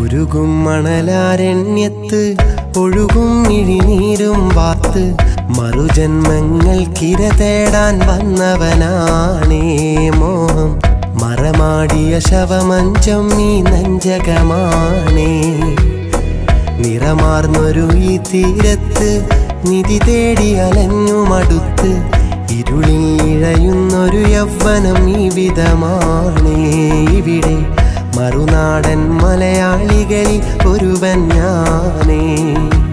ഉരുകും മണലാരണ്യത്ത് ഒഴുകും ഇഴിനീരും വാത്ത് മറുജന്മങ്ങൾക്കിര തേടാൻ വന്നവനാണേ മോഹം മറമാടിയ ശവമഞ്ചം ഈ നഞ്ചകമാണേ നിറമാർന്നൊരു ഈ തീരത്ത് നിധി തേടി അലഞ്ഞു മടുത്ത് ഇരുളിൽ ഇഴയുന്നൊരു യൗവനം ഈ വിധമാണേ ഇവിടെ മറുനാടൻ മലയാളികളിൽ ഒരുവൻ ഞാനേ